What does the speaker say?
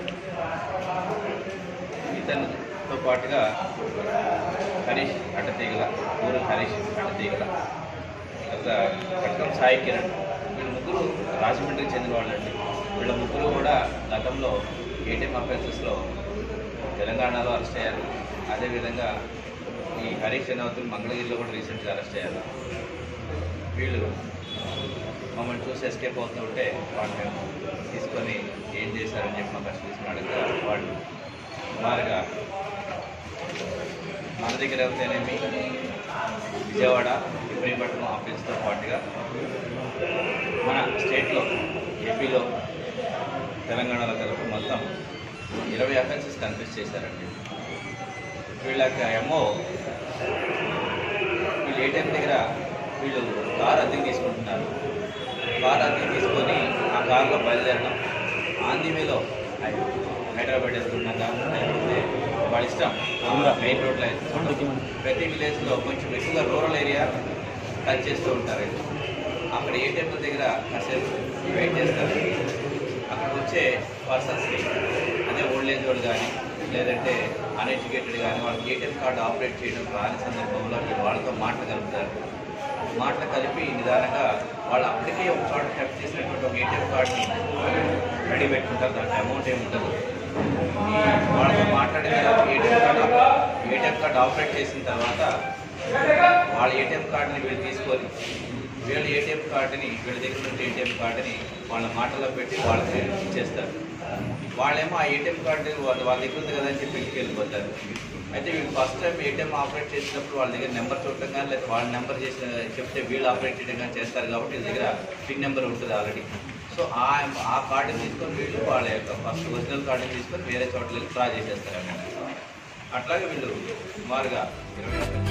ఇతనితో పాటుగా హరీష్ అడ్డతీగల ఊరు హరీష్ అడ్డతీగల తర్వాత కట్కం సాయి కిరణ్ వీళ్ళ ముగ్గురు రాజమండ్రికి చెందిన వాళ్ళండి వీళ్ళ ముగ్గురు కూడా గతంలో ఏటీఎం అఫెన్సెస్లో తెలంగాణలో అరెస్ట్ అయ్యారు అదేవిధంగా ఈ హరీష్ అనావతులు మంగళగిరిలో కూడా రీసెంట్గా అరెస్ట్ అయ్యారు వీళ్ళు మమ్మల్ని చూసి ఎస్కేప్ అవుతుంటే వాళ్ళు మేము తీసుకొని ఏం చేశారని చెప్పి మా కష్టం తీసుకుని అడగగా వాళ్ళు సుమారుగా మన దగ్గర అయితేనేమి విజయవాడ ఇబ్రహీంపట్నం ఆఫీస్తో పాటుగా మన స్టేట్లో ఏపీలో తెలంగాణలో కలిపి మొత్తం ఇరవై అఫెన్సెస్ కన్ఫ్యూజ్ చేశారండి వీళ్ళకి ఏమో వీళ్ళు ఏటీఎం దగ్గర వీళ్ళు కార్ అద్దెకి తీసుకుంటున్నారు కార్ అద్దెకి తీసుకొని ఆ కార్లో బయలుదేరడం ఆంధీవేలో హైదరాబాద్ వెళ్తున్నాగా లేకపోతే వాళ్ళ ఇష్టం మెయిన్ రోడ్లో వెళ్తుంటాం. ప్రతి విలేజ్లో కొంచెం ఎక్కువగా రూరల్ ఏరియా టచ్ చేస్తూ ఉంటారు వీళ్ళు. అక్కడ ఏటీఎం దగ్గర కాసేపు వెయిట్ చేస్తారు అక్కడ వచ్చే పర్సన్స్ని అదే ఓల్డ్ ఏజ్ వాళ్ళు కానీ లేదంటే అన్ఎడ్యుకేటెడ్ కానీ వాళ్ళకి ఏటీఎం కార్డు ఆపరేట్ చేయడం రాని సందర్భంలో వీళ్ళు వాళ్ళతో మాటలు కలుపుతారు మాటలు కలిపి నిదానంగా వాళ్ళు అప్పటికే ఒక చోట టెప్ చేసినటువంటి ఒక ఏటీఎం కార్డుని రెడీ పెట్టుకుంటారు దాంట్లో అమౌంట్ ఏమి ఉండదు ఈ వాళ్ళతో మాట్లాడిన తర్వాత ATM card ATM card operate చేసిన తర్వాత వాళ్ళ ఏటీఎం కార్డుని వీళ్ళు తీసుకొని వీళ్ళ ఏటీఎం కార్డుని వీళ్ళ దగ్గర ఉన్న ఏటీఎం కార్డుని వాళ్ళ మాటల్లో పెట్టి వాళ్ళకి ఇచ్చేస్తారు వాళ్ళేమో ఆ ఏటీఎం కార్డు వాళ్ళ వాళ్ళ దగ్గర ఉంది కదా అని చెప్పి ఇంటికి వెళ్ళిపోతారు అయితే వీళ్ళు ఫస్ట్ టైం ఏటీఎం ఆపరేట్ చేసినప్పుడు వాళ్ళ దగ్గర నెంబర్ చూడటం కానీ లేదా వాళ్ళ నెంబర్ చేసిన చెప్తే వీళ్ళు ఆపరేట్ చేయడం కానీ చేస్తారు కాబట్టి వీళ్ళ దగ్గర పిన్ నెంబర్ ఉంటుంది ఆల్రెడీ సో ఆ ఆ కార్డుని తీసుకొని వీళ్ళు వాళ్ళ యొక్క ఫస్ట్ ఒరిజినల్ కార్డుని తీసుకొని వేరే చోట్ల వెళ్ళి డ్రా చేసేస్తారు అన్నమాట అట్లాగే వీళ్ళు సుమారుగా ఇరవై